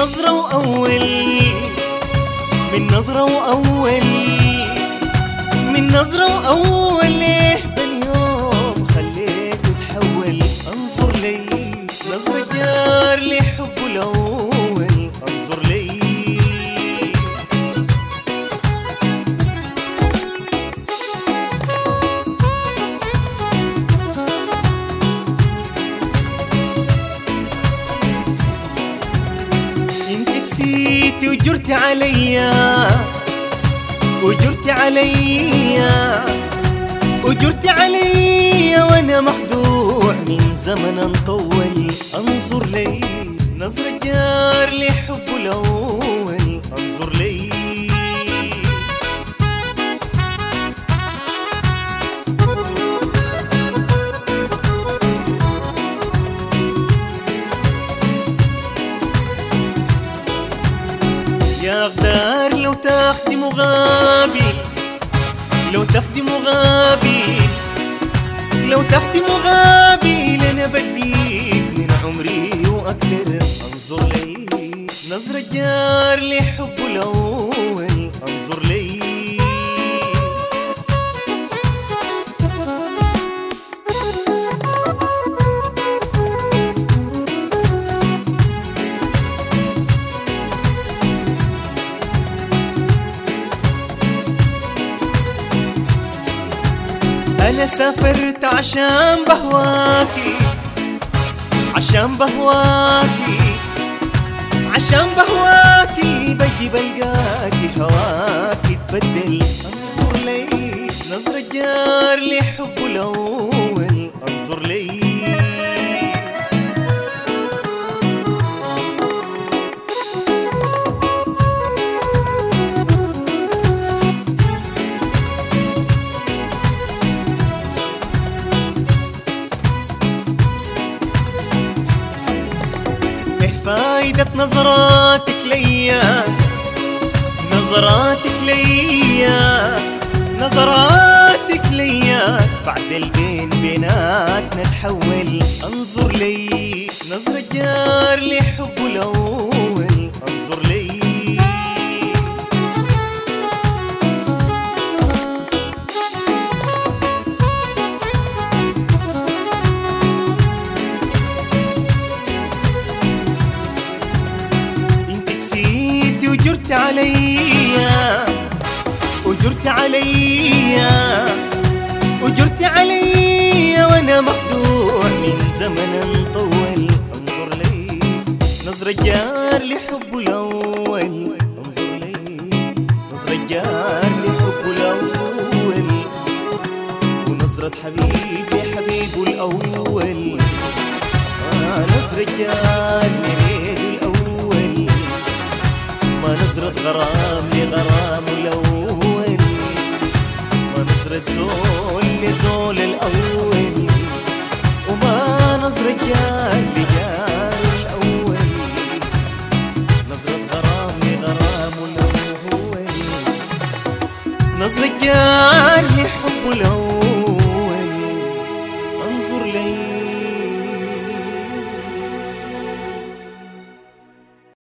نظرة وأول من نظرة وأول من نظرة وأول ليه باليوم خليته تحول انظر لي نظرة جار لحبه الأول انظر لي انت كسيتي وجرتي عليا وجرتي عليا وجرتي عليا وانا مخدوع من زمن مطول انظر لي نظرة جار لحبه الاول انظر لي يا غدار لو تاخدي مغابي لو تاخدي مغابي لو تاخدي مغابي لنا بديك من عمري واكثر انظر لي نظرة جار لحبه الاول انظر لي انا سافرت عشان بهواكي عشان بهواكي عشان بهواكي بجي بلقاكي هواكي تبدل انظر لي نظرة جار لحبه الاول انظر لي ايه فايدة نظراتك ليا نظراتك ليا نظراتك ليا بعد البين بيناتنا تحول انظر لي نظرة جار لحبه الاول انظر لي انت كسيتي وجرت عليا وجرت عليا وجرت عليا وانا مخدوع من زمن طول انظر لي نظرة جار لحبه الاول انظر لي نظرة جار لحبه الاول ونظرة حبيب لحبيبه الاول آه نظرة جار لغيره الأول ما نظرة غرام لغرام الأول ما نظرة زول لزول الأول وما نظرة جار لجار الأول نظرة غرام لغرام الأول نظرة جار لحب الأول انظر لي